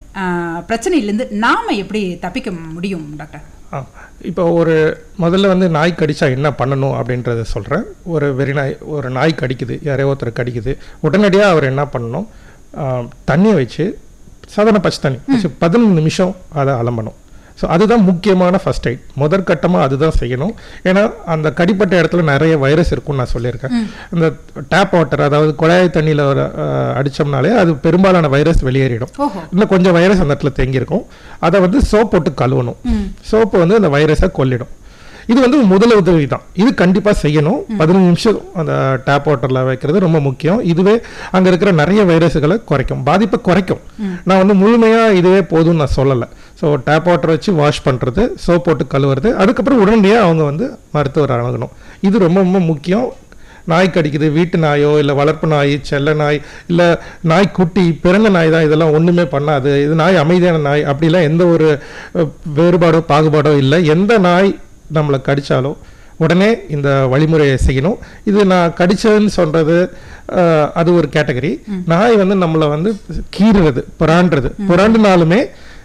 ஆஹ், பிரச்சனையிலேருந்து நாம எப்படி தப்பிக்க முடியும் டாக்டர் ஆ இப்போ ஒரு முதல்ல வந்து நாய் கடிச்சா என்ன பண்ணணும் அப்படின்றத சொல்கிறேன் ஒரு வெறி நாய் ஒரு நாய் கடிக்குது யாரையோ ஒருத்தர் கடிக்குது உடனடியாக அவர் என்ன பண்ணணும் ஆ, தண்ணியை வச்சு சாதாரண பச்சை தண்ணி வச்சு பதினஞ்சு நிமிஷம் அதை அலம்பணும் ஸோ அதுதான் முக்கியமான ஃபர்ஸ்ட் எய்ட் முதற்கட்டமாக அதுதான் செய்யணும் ஏன்னா அந்த கடிப்பட்ட இடத்துல நிறைய வைரஸ் இருக்கும்னு நான் சொல்லியிருக்கேன் அந்த டேப் வாட்டர் அதாவது குழாய் தண்ணியில் அடித்தோம்னாலே அது பெரும்பாலான வைரஸ் வெளியேறிடும் ஓஹோ இன்னும் கொஞ்சம் வைரஸ் அந்த இடத்துல தேங்கியிருக்கும் அதை வந்து சோப் போட்டு கழுவணும் சோப்பு வந்து அந்த வைரஸை கொல்லிடும் இது வந்து முதல் உதவி தான் இது கண்டிப்பாக செய்யணும் பதினஞ்சு நிமிஷம் அந்த டேப் வாட்டரில் வைக்கிறது ரொம்ப முக்கியம் இதுவே அங்கே இருக்கிற நிறைய வைரஸுகளை குறைக்கும் பாதிப்பை குறைக்கும் நான் வந்து முழுமையாக இதுவே போதும்னு நான் சொல்லலை ஸோ டேப் வாட்டர் வச்சு வாஷ் பண்ணுறது சோப் போட்டு கழுவுறது அதுக்கப்புறம் உடனடியாக அவங்க வந்து மருத்துவர் அணுகணும் இது ரொம்ப ரொம்ப முக்கியம் நாய் கடிக்குது வீட்டு நாயோ இல்லை வளர்ப்பு நாய் செல்ல நாய் இல்லை நாய் குட்டி பிறந்த நாய் தான் இதெல்லாம் ஒன்றுமே பண்ணாது இது நாய் அமைதியான நாய் அப்படிலாம் எந்த ஒரு அஹ், வேறுபாடோ பாகுபாடோ இல்லை எந்த நாய் நம்மளை கடிச்சாலோ உடனே இந்த வழிமுறையை செய்யணும் இது நான் கடிச்சதுன்னு சொல்றது அஹ், அது ஒரு கேட்டகரி நாய் வந்து நம்மளை வந்து கீறுறது புறாண்டுறது புறாண்டுனாலுமே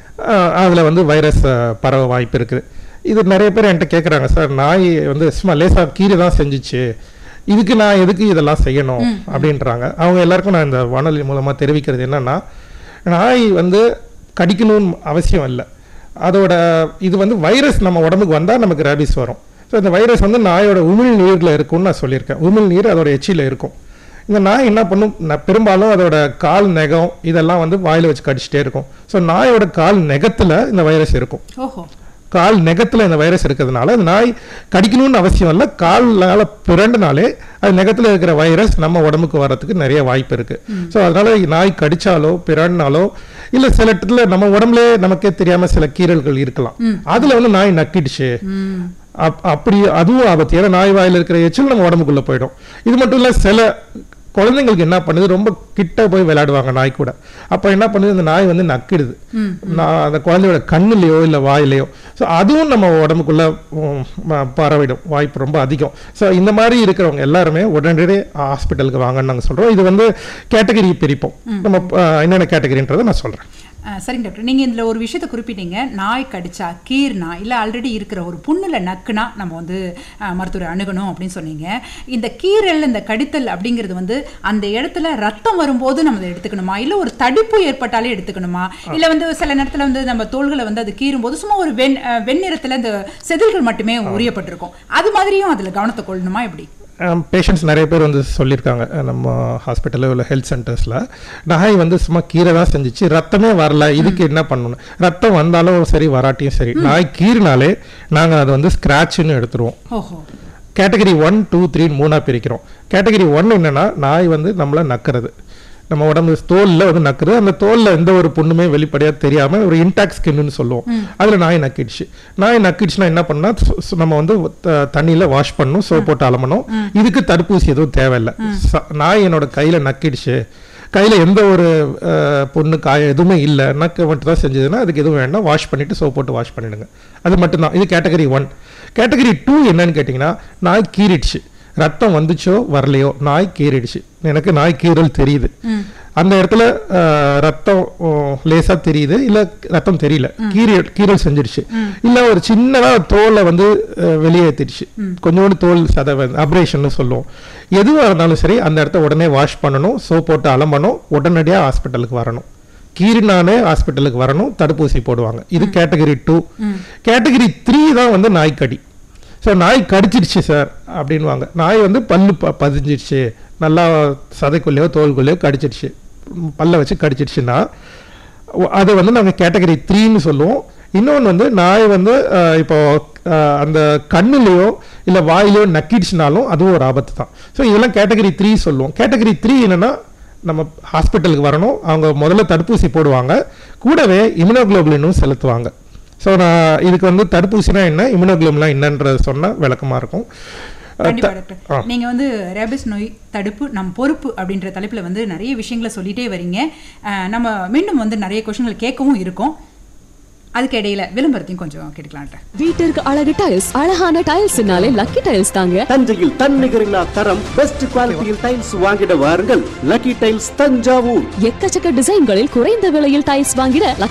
அதில் வந்து வைரஸ் அஹ், பரவ வாய்ப்பு இருக்குது இது நிறைய பேர் என்கிட்ட கேட்குறாங்க சார் நாய் வந்து சும்மா லேசாக கீரை தான் செஞ்சுச்சு இதுக்கு நான் எதுக்கு இதெல்லாம் செய்யணும் அப்படின்றாங்க அவங்க எல்லாருக்கும் நான் இந்த வானொலி மூலமாக தெரிவிக்கிறது என்னன்னா நாய் வந்து கடிக்கணும்னு அவசியம் இல்லை அதோட இது வந்து வைரஸ் நம்ம உடம்புக்கு வந்தால் நமக்கு ரேபிஸ் வரும் ஸோ இந்த வைரஸ் வந்து நாயோட உமிழ் நீரில் இருக்கும்னு நான் சொல்லியிருக்கேன் உமிழ் நீர் அதோட எச்சியில் இருக்கும் இந்த நாய் என்ன பண்ணும் ந- பெரும்பாலும் அதோட கால் நெகம் இதெல்லாம் வந்து வாயில வச்சு கடிச்சிட்டே இருக்கும் ஸோ நாயோட கால் நெகத்தில் இந்த வைரஸ் இருக்கும் ஓஹோ கால் நெகத்துல இந்த வைரஸ் இருக்கிறதுனால அந்த நாய் கடிக்கணும்னு அவசியம் இல்லை கால்னால பிறண்டனாலே அது நெகத்துல இருக்கிற வைரஸ் நம்ம உடம்புக்கு வர்றதுக்கு நிறைய வாய்ப்பு இருக்கு ஸோ அதனால நாய் கடிச்சாலோ பிறண்டினாலோ இல்ல சில இடத்துல நம்ம உடம்புலே நமக்கே தெரியாம சில கீறல்கள் இருக்கலாம் அதுல வந்து நாய் நக்கிடுச்சு அப்- அப்படி அதுவும் ஆபத்து ஏன்னா நாய் வாயில இருக்கிற எச்சில் நம்ம உடம்புக்குள்ள போயிடும் இது மட்டும் இல்ல சில குழந்தைங்களுக்கு என்ன பண்ணுது ரொம்ப கிட்ட போய் விளையாடுவாங்க நாய் கூட அப்ப என்ன பண்ணுது இந்த நாய் வந்து நக்கிடுது நான் அந்த குழந்தையோட கண்ணுலயோ இல்ல வாயிலையோ ஸோ அதுவும் நம்ம உடம்புக்குள்ள உம், ம- பரவிடும் வாய்ப்பு ரொம்ப அதிகம் ஸோ இந்த மாதிரி இருக்கிறவங்க எல்லாருமே உடனடியே ஹாஸ்பிட்டலுக்கு வாங்கன்னு நாங்க சொல்றோம் இது வந்து கேட்டகரி பிரிப்போம் நம்ம அஹ், என்னென்ன கேட்டகரின்றதை நான் சொல்றேன் ஆஹ், சரிங்க டாக்டர் நீங்க இதுல ஒரு விஷயத்தை குறிப்பிட்டீங்க நாய் கடிச்சா கீர்னா இல்ல ஆல்ரெடி இருக்கிற ஒரு புண்ணுல நக்குனா நம்ம வந்து ஆஹ், மருத்துவரை அணுகணும் அப்படின்னு சொன்னீங்க இந்த கீரல் இந்த கடித்தல் அப்படிங்கிறது வந்து அந்த இடத்துல ரத்தம் வரும்போது நம்ம அதை எடுத்துக்கணுமா இல்ல ஒரு தடிப்பு ஏற்பட்டாலே எடுத்துக்கணுமா இல்ல வந்து சில நேரத்துல வந்து நம்ம தோள்களை வந்து அது கீறும்போது சும்மா ஒரு வெண் ஆஹ், வெண்ணிறத்துல இந்த செதில்கள் மட்டுமே உரியப்பட்டிருக்கும் அது மாதிரியும் அதுல கவனத்தை கொள்ளணுமா எப்படி பேஷண்ட்ஸ் நிறைய பேர் வந்து சொல்லியிருக்காங்க அஹ் நம்ம ஹாஸ்பிட்டலில் உள்ள ஹெல்த் சென்டர்ஸில் நாய் வந்து சும்மா கீரை தான் செஞ்சுச்சு ரத்தமே வரல இதுக்கு என்ன பண்ணணும் ரத்தம் வந்தாலும் சரி வராட்டியும் சரி நாய் கீறினாலே நாங்கள் அதை வந்து ஸ்க்ராட்ச்னு எடுத்துருவோம் ஓஹோ கேட்டகரி ஒன் டூ த்ரீன்னு மூணாக பிரிக்கிறோம் கேட்டகரி ஒன் என்னன்னா நாய் வந்து நம்மளை நக்கிறது நம்ம உடம்பு தோலில் வந்து நக்குறது அந்த தோலில் எந்த ஒரு புண்ணுமே வெளிப்படையாக தெரியாமல் ஒரு இன்டாக்ட் ஸ்கின்னு சொல்லுவோம் அதில் நாய் நக்கிடுச்சு நாய் நக்கிடுச்சுன்னா என்ன பண்ணா சு- சு- நம்ம வந்து த- தண்ணியில வாஷ் பண்ணணும் சோப் போட்டு அலம்பணும் இதுக்கு தடுப்பூசி எதுவும் தேவையில்லை ச- நாய் என்னோட கையில நக்கிடுச்சு கையில் எந்த ஒரு அஹ், புண்ணு காயம் எதுவுமே இல்லை நக்க மட்டும் தான் செஞ்சதுன்னா அதுக்கு எதுவும் வேண்டாம் வாஷ் பண்ணிட்டு சோப் போட்டு வாஷ் பண்ணிடுங்க அது மட்டும்தான் இது கேட்டகரி ஒன் கேட்டகரி டூ என்னன்னு கேட்டிங்கன்னா நாய் கீறிடுச்சு ரத்தம் வந்துச்சோ வரலையோ நாய் கீறிடுச்சு எனக்கு நாய் கீறல் தெரியுது அந்த இடத்துல அஹ், ரத்தம் ஓ, லேசா தெரியுது இல்ல ரத்தம் தெரியல கீறல் கீறல் செஞ்சிருச்சு இல்ல ஒரு சின்னதா தோலை வந்து அஹ், வெளியேத்திடுச்சு கொஞ்சோண்டு தோல் சதை அப்ரேஷன் சொல்லுவோம் எதுவாக இருந்தாலும் சரி அந்த இடத்த உடனே வாஷ் பண்ணணும் சோப் போட்டு அலம்பணும் உடனடியா ஹாஸ்பிட்டலுக்கு வரணும் கீறினாலே ஹாஸ்பிட்டலுக்கு வரணும் தடுப்பூசி போடுவாங்க இது கேட்டகரி டூ கேட்டகரி த்ரீ தான் வந்து நாய்க்கடி ஸோ நாய் கடிச்சிருச்சு சார் அப்படின்வாங்க நாய் வந்து பல்லு ப பதிஞ்சிருச்சு நல்லா சதைக்குள்ளேயோ தோலுக்குள்ளேயோ கடிச்சிருச்சு ம், பல்ல வச்சு கடிச்சிருச்சுன்னா ஒ- அதை வந்து நாங்கள் கேட்டகரி த்ரீன்னு சொல்லுவோம் இன்னொன்று வந்து நாய் வந்து அஹ், இப்போ அஹ், அந்த கண்ணுலையோ இல்லை வாயிலையோ நக்கிடுச்சுனாலும் அதுவும் ஒரு ஆபத்து தான் ஸோ இதெல்லாம் கேட்டகரி த்ரீ சொல்லுவோம் கேட்டகரி த்ரீ என்னன்னா நம்ம ஹாஸ்பிட்டலுக்கு வரணும் அவங்க முதல்ல தடுப்பூசி போடுவாங்க கூடவே இம்யூனோகுளோபுலினும் செலுத்துவாங்க ஸோ நான் இதுக்கு வந்து தடுப்பூசினா என்ன இம்யூனோகுளோபுலாம் என்னன்றது சொன்னால் விளக்கமாக இருக்கும் அஹ், கண்டிப்பா த- டாக்டர் ஆ. நீங்க வந்து ரேபிஸ் நோய் தடுப்பு நம் பொறுப்பு அப்படின்ற தலைப்புல வந்து நிறைய விஷயங்களை சொல்லிட்டே வரீங்க அஹ், நம்ம மீண்டும் வந்து நிறைய கொஸ்டின்கள் கேட்கவும் இருக்கும் அதுக்கு இடையில விளம்பரத்தையும் கொஞ்சம் கேட்டுக்கலாம் டாக்டர் வீட்டிற்கு அழகு டைல்ஸ் அழகான டைல்ஸ்னாலே லக்கி டைல்ஸ் தாங்க தஞ்சையில் தன்னிகரில்லா தரம் பெஸ்ட் குவாலிட்டியில் டைல்ஸ் வாங்கிட வாருங்கள் லக்கி டைல்ஸ் தஞ்சாவூர் எக்கச்சக்க டிசைன்களில் குறைந்த விலையில் டைல்ஸ் வாங்கிட